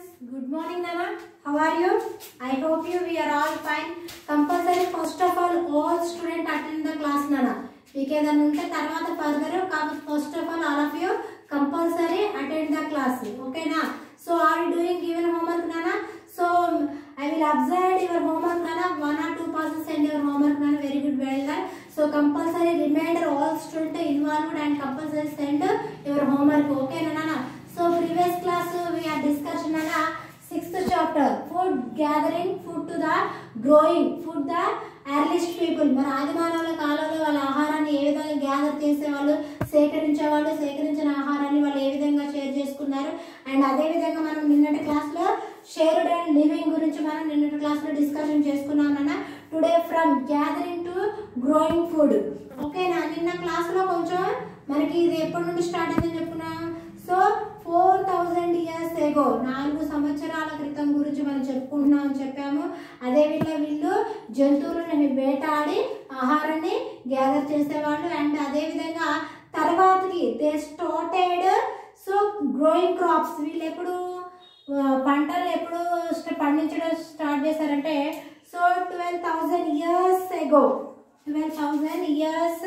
students. Good morning, Nana. How are you? I hope you we are all fine. Compulsory first of all, all student attend the class, Nana. మీకు ఏదైనా ఉంటే తర్వాత further కాబట్టి first of all all of you compulsory attend the class ఓకేనా so are you doing given homework నానా so I will observe your homework నానా one or two persons send your homework నానా very good well done so compulsory reminder all student involved and compulsory send your homework ఓకేనా నానా so previous class we are discussion నానా sixth chapter food gathering food to the growing food the earliest people మరి ఆదిమానవుల కాలంలో వాళ్ళ ఆహారాన్ని ఏ విధంగా gather చేసేవాళ్ళు సేకరించేవాళ్ళు సేకరించిన ఆహారాన్ని వాళ్ళు ఏ విధంగా షేర్ చేసుకున్నారు అండ్ అదే విధంగా మనం నిన్నటి క్లాస్లో షేర్డ్ అండ్ లివింగ్ గురించి మనం నిన్నటి క్లాస్లో డిస్కషన్ చేసుకున్నాం నాన్న today from gathering to growing food ఓకేనా నిన్న క్లాస్లో కొంచెం మనకి ఇది ఎప్పటి నుండి స్టార్ట్ అయిందని చెప్పుకున్నాం so four thousand years ago నాలుగు సంవత్సరాల క్రితం గురించి మనం చెప్పుకుంటున్నాం అని చెప్పాము అదే వీళ్ళ వీళ్ళు జంతువులను వేటాడి ఆహారాన్ని గ్యాదర్ చేసేవాళ్ళు అండ్ అదే విధంగా తర్వాతకి they started so growing crops వీళ్ళు ఎప్పుడు ఆ, పంటలు ఎప్పుడు స్ట్- పండించడం స్టార్ట్ చేశారంటే so twelve thousand years ago twelve thousand years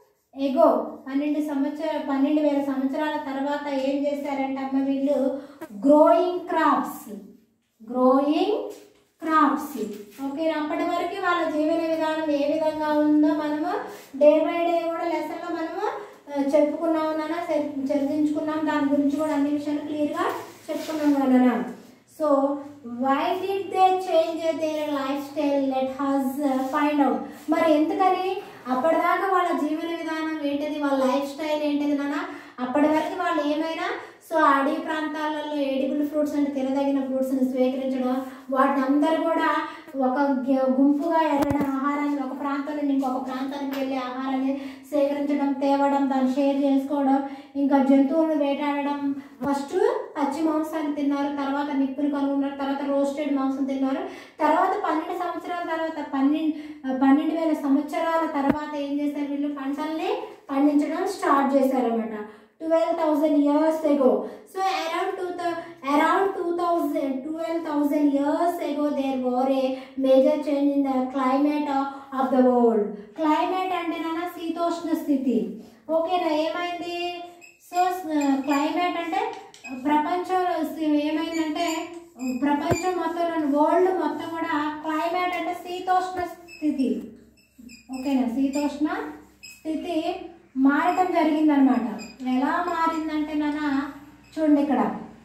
ago పన్నెండు సంవత్సర పన్నెండు వేల సంవత్సరాల తర్వాత ఏం చేశారంటే అమ్మ వీళ్ళు growing crops growing crops okay అప్పటి వరకు వాళ్ళ జీవన విధానం ఏ విధంగా ఉందో మనము డే బై డే కూడా లెసన్లో మనము ఆ, చెప్పుకున్నాం నాన్న చర్- చర్చించుకున్నాం దాని గురించి కూడా అన్ని విషయాలు క్లియర్గా చెప్పుకున్నాం కదా so why did they change their lifestyle let us find out మరి ఎందుకని అప్పటిదాకా వాళ్ళ జీవన విధానం ఏంటిది వాళ్ళ లైఫ్ స్టైల్ ఏంటిది నాన్న అప్పటి వరకు వాళ్ళు ఏమైనా సో అడవి ప్రాంతాలలో ఎడిబుల్ ఫ్రూట్స్ అంటే తినదగిన ఫ్రూట్స్ని స్వీకరించడం వాటిని అందరూ కూడా ఒక గ- గుంపుగా ఎరగడం ఆహారాన్ని ఒక ప్రాంతం నుండి ఇంకొక ప్రాంతానికి వెళ్ళి ఆహారాన్ని సేకరించడం తేవడం దాన్ని షేర్ చేసుకోవడం ఇంకా జంతువులను వేటాడడం ఫస్ట్ పచ్చి మాంసాన్ని తిన్నారు తర్వాత నిప్పుని కనుగొన్నారు తర్వాత రోస్టెడ్ మాంసం తిన్నారు తర్వాత పన్నెండు సంవత్సరాల తర్వాత పన్నెండు పన్నెండు వేల సంవత్సరాల తర్వాత ఏం చేశారు వీళ్ళు పంటల్ని పండించడం స్టార్ట్ చేశారన్నమాట twelve thousand years ago so around two around two thousand twelve thousand years ago there were a major change in the climate of the world climate అంటే నాన్న శీతోష్ణ స్థితి ఓకేనా ఏమైంది సో క్లైమేట్ అంటే ప్రపంచం ఏమైందంటే ప్రపంచం మొత్తం వరల్డ్ మొత్తం కూడా క్లైమేట్ అంటే శీతోష్ణ స్థితి ఓకేనా శీతోష్ణ స్థితి మారటం జరిగిందనమాట ఎలా మారిందంటే నాన్న చూడండి ఇక్కడ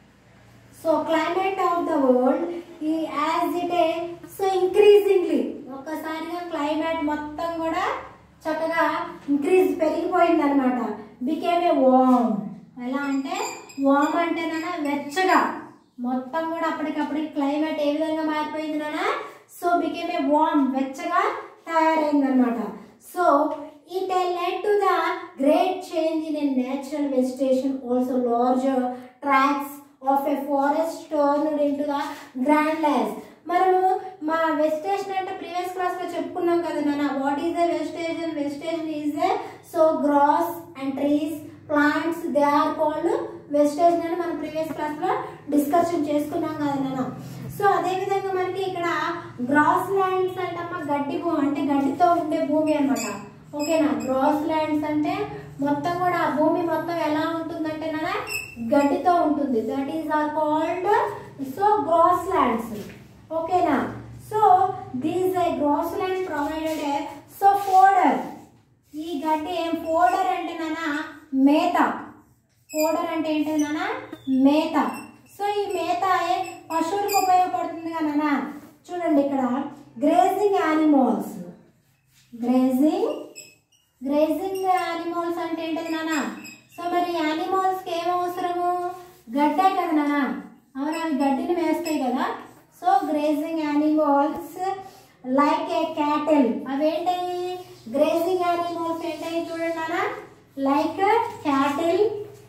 so climate of the world ఈ as it a so increasingly ఒక్కసారిగా క్లైమేట్ మొత్తం కూడా చక్కగా ఇంక్రీజ్ పెరిగిపోయింది అనమాట బికేమ్ ఏ వామ్ ఎలా అంటే వామ్ అంటే నాన్న వెచ్చగా మొత్తం కూడా అప్పటికప్పటికి క్లైమేట్ ఏ విధంగా మారిపోయింది నాన్న సో బికేమ్ ఏ వామ్ వెచ్చగా తయారైంది అనమాట so it led to the great change in a natural vegetation also large tracts of a forest turned into the grand lands మనము మా వెజిటేషన్ అంటే ప్రీవియస్ క్లాస్ లో చెప్పుకున్నాం కదా నాన్న what is the vegetation vegetation is the so grass and trees plants they are called vegetation అని మనం previous class లో డిస్కషన్ చేసుకున్నాం కదా నాన్న సో అదే విధంగా మనకి ఇక్కడ గ్రాస్ ల్యాండ్స్ అంటమ్మా గడ్డి భూమి అంటే గడ్డితో ఉండే భూమి అన్నమాట ఓకేనా గ్రాస్ ల్యాండ్స్ అంటే మొత్తం కూడా ఆ భూమి మొత్తం ఎలా ఉంటుందంటే నాన్న గడ్డితో ఉంటుంది that is are called so grass lands ఓకేనా so these grass land provided so fodder ఈ గడ్డి ఏం ఫోడర్ అంటే నాన్న మేత ఫోడర్ అంటే ఏంటి నాన్న మేత సో ఈ మేత ఏ- పశువులకు ఉపయోగపడుతుంది కదా నాన్న చూడండి ఇక్కడ grazing animals grazing grazing animals అంటే ఏంటది నాన్న సో మరి యానిమల్స్కి ఏం అవసరము గడ్డే కదా నాన్న అవును అవి గడ్డిని వేస్తాయి కదా so grazing animals like a cattle అవేంటవి గ్రేజింగ్ యానిమల్స్ ఏంటవి చూడండి నాన్న like cattle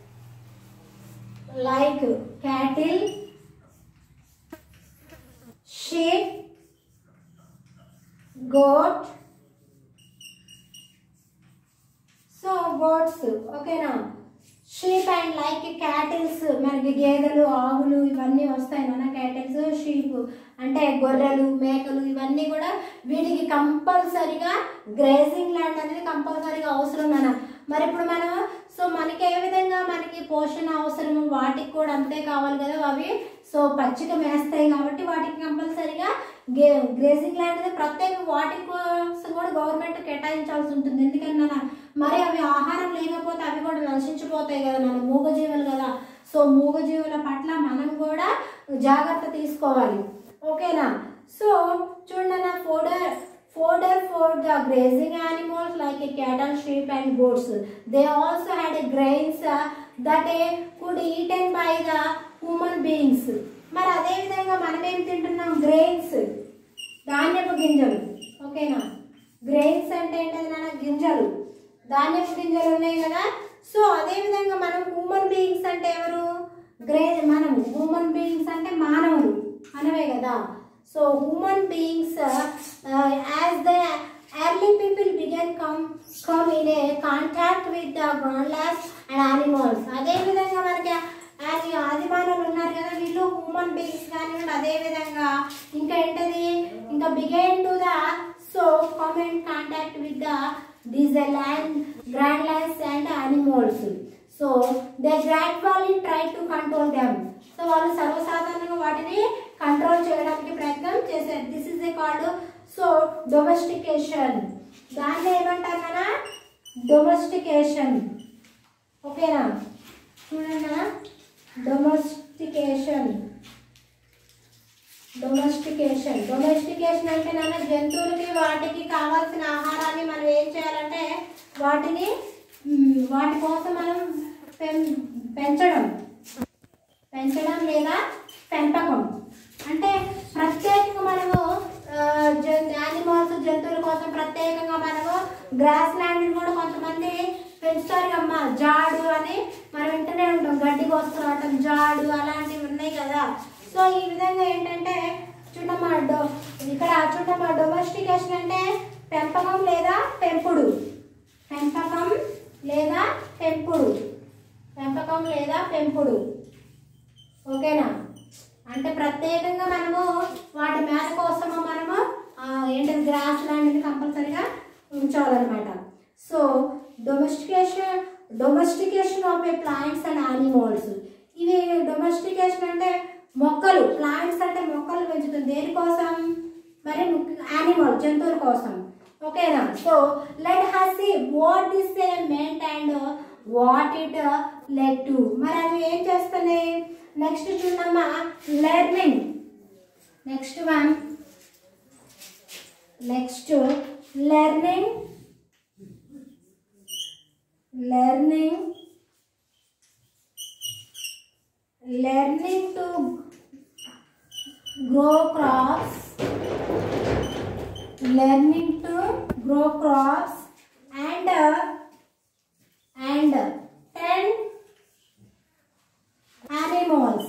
like cattle sheep goat so goats ఓకేనా షీప్ అండ్ లైక్ క్యాటిల్స్ మనకి గేదెలు ఆవులు ఇవన్నీ వస్తాయి మన షీప్ అంటే గొర్రెలు మేకలు ఇవన్నీ కూడా వీటికి కంపల్సరిగా గ్రేజింగ్ ల్యాండ్ అనేది కంపల్సరిగా అవసరం నాన్న మరి ఇప్పుడు మనం సో మనకి ఏ విధంగా మనకి పోషణ అవసరం వాటికి కూడా అంతే కావాలి కదా అవి సో పచ్చిక మేస్తాయి కాబట్టి వాటికి కంపల్సరిగా గే గ్రేజింగ్ ల్యాండ్ అనేది ప్రత్యేక వాటి కోసం కూడా గవర్నమెంట్ కేటాయించాల్సి ఉంటుంది ఎందుకంటే నాన్న మరి అవి ఆహారం లేకపోతే అవి కూడా నశించిపోతాయి కదా నాన్న మూగజీవులు కదా సో మూగజీవుల పట్ల మనం కూడా జాగ్రత్త తీసుకోవాలి ఓకేనా సో చూడండి fodder fodder for the grazing animals like a cattle, sheep and goats. They also had a grains uh, that uh, could eaten by the human beings. మరి అదే విధంగా మనం ఏం తింటున్నాం గ్రెయిన్స్ ధాన్యపు గింజలు ఓకేనా గ్రెయిన్స్ అంటే ఏంటది నాన్న గింజలు ధాన్యపు గింజలు ఉన్నాయి కదా సో అదే విధంగా మనం హ్యూమన్ బీయింగ్స్ అంటే ఎవరు గ్రే మనం హ్యూమన్ బీయింగ్స్ అంటే మానవులు మనమే కదా so human beings as the early people began come come in a contact with the grasslands and animals అదే విధంగా మనకి అది ఆదిమానవులు ఉన్నారు కదా వీళ్ళు హ్యూమన్ బీయింగ్స్ కానివ్వండి అదే విధంగా ఇంకా ఏంటది ఇంకా began to the so come in contact with the these land grand lands and animals so they gradually try to control them సో వాళ్ళు సర్వసాధారణంగా వాటిని కంట్రోల్ చేయడానికి ప్రయత్నం చేశారు this is a called so domestication దాన్ని ఏమంటారు కదా డొమెస్టికేషన్ ఓకేనా చూడండి డొమెస్టికేషన్ డొమెస్టికేషన్ డొమెస్టికేషన్ అంటే నాన్న జంతువులకి వాటికి కావాల్సిన ఆహారాన్ని మనం ఏం చేయాలంటే వాటిని మ్, వాటి కోసం మనం పెం- పెంచడం పెంచడం లేదా పెంపకం అంటే ప్రత్యేకంగా మనము యానిమల్స్ జంతువుల కోసం ప్రత్యేకంగా మనము గ్రాస్ ల్యాండ్ కూడా కొంతమంది పెంచుతారు అమ్మ జాడు అని మనం వింటూనే ఉంటాం గడ్డి కోసుకురావటం జాడు అలాంటివి ఉన్నాయి కదా సో ఈ విధంగా ఏంటంటే చూడమ్మా డో ఇక్కడ చూడమ్మా డొమెస్టికేషన్ అంటే పెంపకం లేదా పెంపుడు పెంపకం లేదా పెంపుడు పెంపకం లేదా పెంపుడు ఓకేనా అంటే ప్రత్యేకంగా మనము వాటి మేత కోసము మనము ఆ, ఏంటది గ్రాస్ ల్యాండ్ని కంపల్సరీగా ఉంచాలన్నమాట so domestication domestication of a plants and animals ఇవి డొమెస్టికేషన్ అంటే మొక్కలు ప్లాంట్స్ అంటే మొక్కలు పెంచుతుంది దేనికోసం మరి యానిమల్ జంతువుల కోసం ఓకేనా so let us see what is a meant and what it led to మరి అవి ఏం చేస్తున్నాయి నెక్స్ట్ చూడమ్మా learning next one next learning learning learning to grow crops learning to grow crops and uh, and tend animals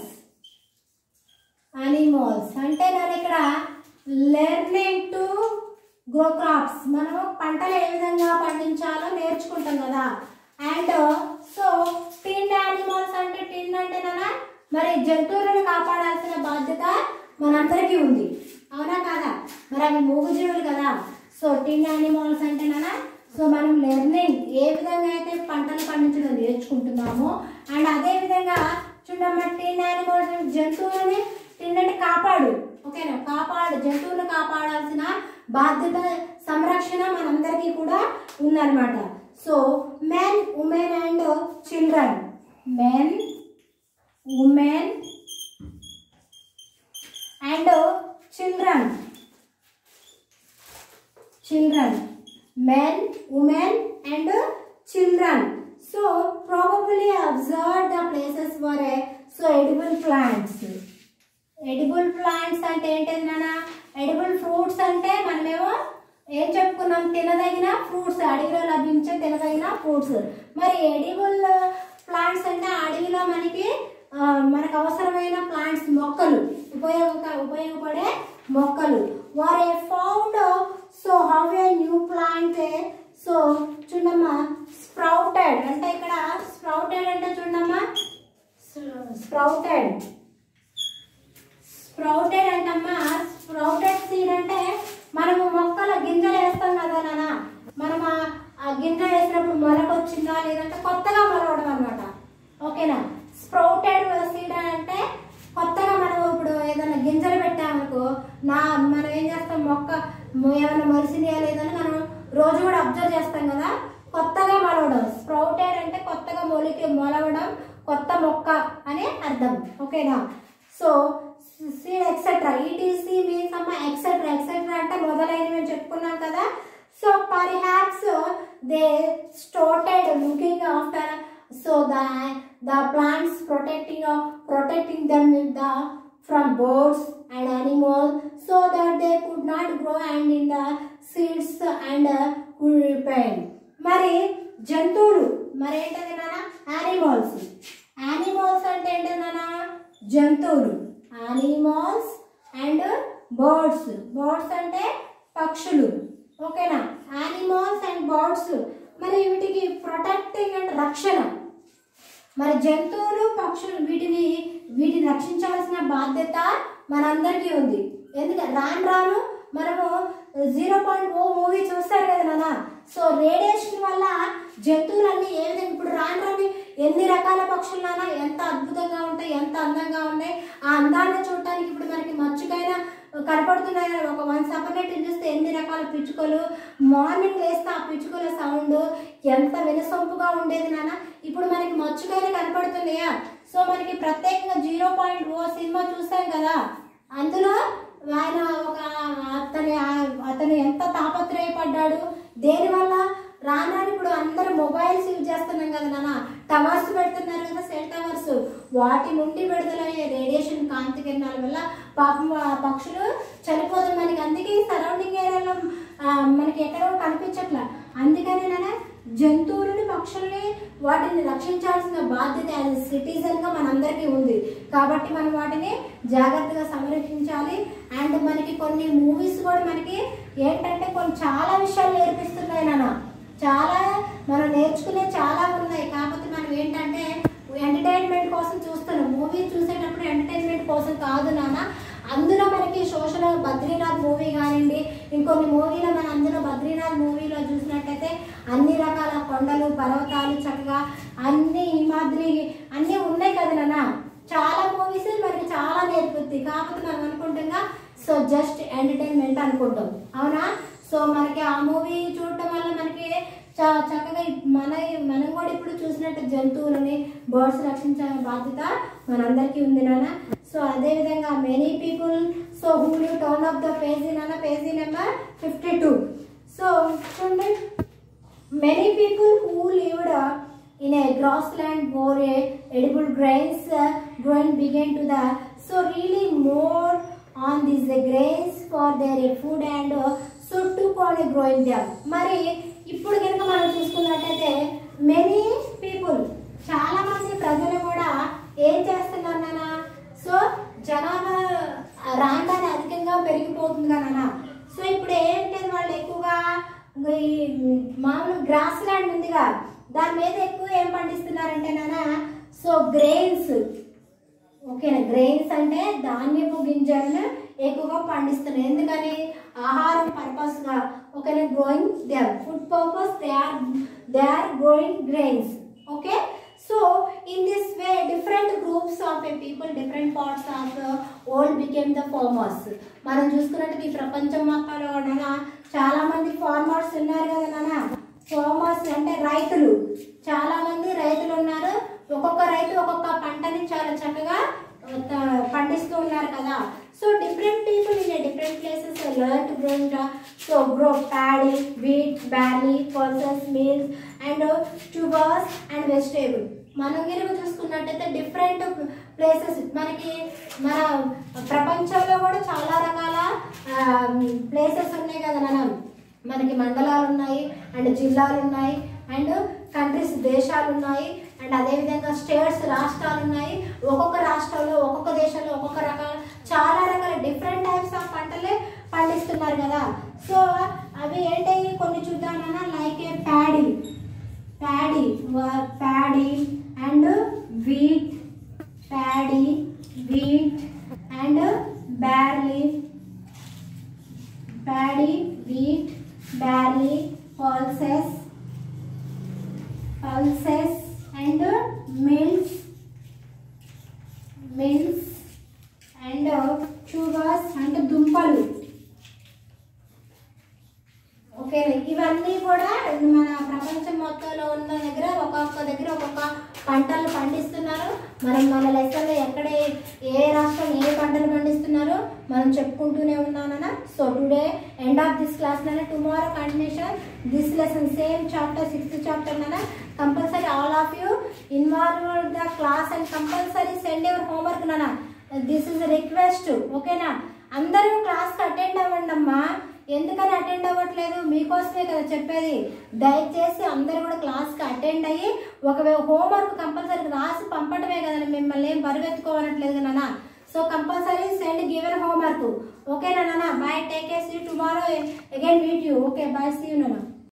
animals అంటే నేను ఇక్కడ learning to grow crops మనం పంటలు ఏ విధంగా పండించాలో నేర్చుకుంటాం కదా అండ్ సో టిన్ యానిమల్స్ అంటే టిన్ అంటే నాన్న మరి జంతువులను కాపాడాల్సిన బాధ్యత మనందరికీ ఉంది అవునా కాదా మరి అవి మూగుజీవులు కదా సో టిన్ యానిమల్స్ అంటే నాన్న సో మనం లెర్నింగ్ ఏ విధంగా అయితే పంటలు పండించడం నేర్చుకుంటున్నామో అండ్ అదే విధంగా చూడమ్మా టిన్ యానిమల్స్ జంతువులని టిన్ అంటే కాపాడు ఓకేనా కాపాడు జంతువులను కాపాడాల్సిన బాధ్యత సంరక్షణ మనందరికీ కూడా ఉందన్నమాట so men women and children men women and children children men women and children so probably observe the places for a so edible plants edible plants అంటే ఏంటది నాన్న ఎడిబుల్ ఫ్రూట్స్ అంటే మనమేమో ఏం చెప్పుకున్నాం తినదగిన ఫ్రూట్స్ అడవిలో లభించే తినదగిన ఫ్రూట్స్ మరి ఎడిబుల్ ప్లాంట్స్ అంటే అడవిలో మనకి ఆ, మనకు అవసరమైన ప్లాంట్స్ మొక్కలు ఉపయోగ ఉపయోగపడే మొక్కలు వారు found so how a new plant so చూడమ్మా స్ప్రౌటెడ్ అంటే ఇక్కడ స్ప్రౌటెడ్ అంటే చూడమ్మా స్ప్రౌటెడ్ స్ప్రౌటెడ్ అంటమ్మా స్ప్రౌటెడ్ సీడ్ అంటే మనము మొక్కల గింజలు వేస్తాం కదా నాన్న మనం ఆ- ఆ గింజ వేసినప్పుడు మొలకొచ్చిందా లేదంటే కొత్తగా మొలవడం అనమాట ఓకేనా స్ప్రౌటెడ్ సీడ్ అంటే కొత్తగా మనం ఇప్పుడు ఏదైనా గింజలు పెట్టామనుకో నా మనం ఏం చేస్తాం మొక్క మొ- ఏమైనా మొలిసినాయా లేదని మనం రోజు కూడా అబ్జర్వ్ చేస్తాం కదా కొత్తగా మొలవడం స్ప్రౌటెడ్ అంటే కొత్తగా మొలికి మొలవడం కొత్త మొక్క అని అర్థం ఓకేనా so seed etcetera ETC means అమ్మ ఎక్సెట్రా ఎక్సెట్రా అంటే మొదలైనవి అని చెప్పుకున్నాం కదా so perhaps they started looking after so the the plants protecting protecting them with the from birds and animals so that they could not grow and in the seeds and uh, could repent. మరి జంతువులు మరి ఏంటది నాన్న animals animals అంటే ఏంటది నాన్న జంతువులు animals and birds birds అంటే పక్షులు ఓకేనా యానిమల్స్ అండ్ బర్డ్స్ మరి వీటికి ప్రొటెక్టింగ్ అండ్ రక్షణ మరి జంతువులు పక్షులు వీటిని వీటిని రక్షించాల్సిన బాధ్యత మనందరికీ ఉంది ఎందుకంటే రాను రాను మనము జీరో పాయింట్ ఓ మూవీ చూస్తారు కదా నాన్న సో రేడియేషన్ వల్ల జంతువులన్నీ ఏ విధంగా ఇప్పుడు రాను రాను ఎన్ని రకాల పక్షులు నాన్న ఎంత అద్భుతంగా ఉంటాయి ఎంత అందంగా ఉన్నాయి ఆ అందాన్ని చూడటానికి ఇప్పుడు మనకి మచ్చుకైనా కనపడుతున్నాయి కదా ఒక వన్ సపరేట్ చూస్తే ఎన్ని రకాల పిచ్చుకలు మార్నింగ్ లేస్తే ఆ పిచ్చుకల సౌండ్ ఎంత వినసొంపుగా ఉండేది నాన్న ఇప్పుడు మనకి మచ్చుకైనా కనపడుతున్నాయా సో మనకి ప్రత్యేకంగా జీరో పాయింట్ ఓ సినిమా చూస్తాం కదా అందులో ఆయన ఒక అతని అతను ఎంత తాపత్రయపడ్డాడు దేనివల్ల రానాని ఇప్పుడు అందరూ మొబైల్స్ యూజ్ చేస్తున్నాం కదా నాన్న టవర్స్ పెడుతున్నారు కదా సెల్ టవర్స్ వాటి నుండి విడుదలయ్యే రేడియేషన్ కాంతి కిరణాల వల్ల పాపం ఆ పక్షులు చనిపోతుంది మనకి అందుకే ఈ సరౌండింగ్ ఏరియాలో ఆ, మనకి ఎక్కడో కనిపించట్లా అందుకని నాన్న జంతువులని పక్షుల్ని వాటిని రక్షించాల్సిన బాధ్యత యాజ్ సిటిజన్ గా మనందరికీ ఉంది కాబట్టి మనం వాటిని జాగ్రత్తగా సంరక్షించాలి అండ్ మనకి కొన్ని మూవీస్ కూడా మనకి ఏంటంటే కొన్ని చాలా విషయాలు నేర్పిస్తున్నాయి నాన్న చాలా మనం నేర్చుకునే చాలా ఉన్నాయి కాకపోతే మనం ఏంటంటే ఎంటర్టైన్మెంట్ కోసం చూస్తున్నాం మూవీ చూసేటప్పుడు ఎంటర్టైన్మెంట్ కోసం కాదు నాన్న అందులో మనకి సోషల్ బద్రీనాథ్ మూవీ కానివ్వండి ఇంకొన్ని మూవీలో మన అందులో బద్రీనాథ్ మూవీలో చూసినట్టయితే అన్ని రకాల కొండలు పర్వతాలు చక్కగా అన్ని హిమాద్రి అన్నీ ఉన్నాయి కదా నాన్న చాలా మూవీస్ మనకి చాలా నేర్పుద్ది కాకపోతే మనం అనుకుంటున్నా సో జస్ట్ ఎంటర్టైన్మెంట్ అనుకుంటాం అవునా సో మనకి ఆ మూవీ చూడటం వల్ల మనకి చ- చక్కగా మన మనం కూడా ఇప్పుడు చూసినట్టు జంతువులని బర్డ్స్ రక్షించాలనే బాధ్యత మనందరికీ ఉంది నాన్న సో అదే విధంగా many people so who you turn of the page నాన్న page number fifty two so చూడండి Many people who lived uh, in a grassland wore a edible grains uh, growing began to the so really more on these uh, grains for their food and uh, so took on a growing them. మరి ఇప్పుడు కనుక మనం చూసుకున్నట్టయితే many people చాలా మంది ప్రజలు కూడా ఏం చేస్తున్నారు నాన్న సో జనాభా రాగానే అధికంగా పెరిగిపోతుంది కదా నాన్న సో ఇప్పుడు ఏంటంటే వాళ్ళు ఎక్కువగా ఈ మామూలు గ్రాస్ ల్యాండ్ ఉందిగా దాని మీద ఎక్కువ ఏం పండిస్తున్నారంటే నాన్న సో గ్రెయిన్స్ ఓకేనా గ్రెయిన్స్ అంటే ధాన్యపు గింజలను ఎక్కువగా పండిస్తున్నారు ఎందుకని ఆహారం పర్పస్ గా ఓకేనా growing they are food purpose they are they are growing grains okay so in this way different groups of a people different parts of old became the farmers మనం చూసుకున్నట్టు ఈ ప్రపంచం మొత్తంలో కూడా చాలా మంది ఫార్మర్స్ ఉన్నారు కదా నాన్న ఫార్మర్స్ అంటే రైతులు చాలా మంది రైతులు ఉన్నారు ఒక్కొక్క రైతు ఒక్కొక్క పంటని చాలా చక్కగా ఆ, త- పండిస్తూ ఉన్నారు కదా so different people in different places learn to growing so grow paddy wheat barley pulses meals and tubers and vegetable మనం కనుక చూసుకున్నట్టయితే డిఫరెంట్ ప్లేసెస్ మనకి మన ప్రపంచంలో కూడా చాలా రకాల ప్లేసెస్ ఉన్నాయి కదా మనం మనకి మండలాలు ఉన్నాయి అండ్ జిల్లాలు ఉన్నాయి అండ్ కంట్రీస్ దేశాలు ఉన్నాయి అండ్ అదేవిధంగా స్టేట్స్ రాష్ట్రాలు ఉన్నాయి ఒక్కొక్క రాష్ట్రంలో ఒక్కొక్క దేశంలో ఒక్కొక్క రకాల చాలా రకాల డిఫరెంట్ టైప్స్ ఆఫ్ పంటలే పండిస్తున్నారు కదా సో అవి ఏంటి కొన్ని చూద్దామన్నా like a paddy paddy paddy and wheat paddy wheat and మన ప్రపంచం మొత్తంలో ఉన్న దగ్గర ఒక్కొక్క దగ్గర ఒక్కొక్క పంటలు పండిస్తున్నారు మనం మన లెక్కల్లో ఎక్కడ ఏ- ఏ రాష్ట్రం ఏ పంటలు పండిస్తున్నారో మనం చెప్పుకుంటూనే ఉన్నానన్న so today end of this class నాన్న tomorrow continuation this lesson same chapter sixth chapter నాన్న compulsory all of you involve the class and compulsory send your homework నాన్న దిస్ ఇస్ రిక్వెస్ట్ ఓకేనా అందరూ క్లాస్కి అటెండ్ అవ్వండి అమ్మా ఎందుకని అటెండ్ అవ్వట్లేదు మీకోసమే కదా చెప్పేది దయచేసి అందరూ కూడా క్లాస్కి అటెండ్ అయ్యి ఒకవేళ హోంవర్క్ కంపల్సరీ రాసి పంపడమే కదండి మిమ్మల్ని ఏం బరువెత్తుకోవనట్లేదు నాన్న so compulsory send given homework ఓకేనా నాన్న bye take care see tomorrow again meet you okay bye see you నాన్న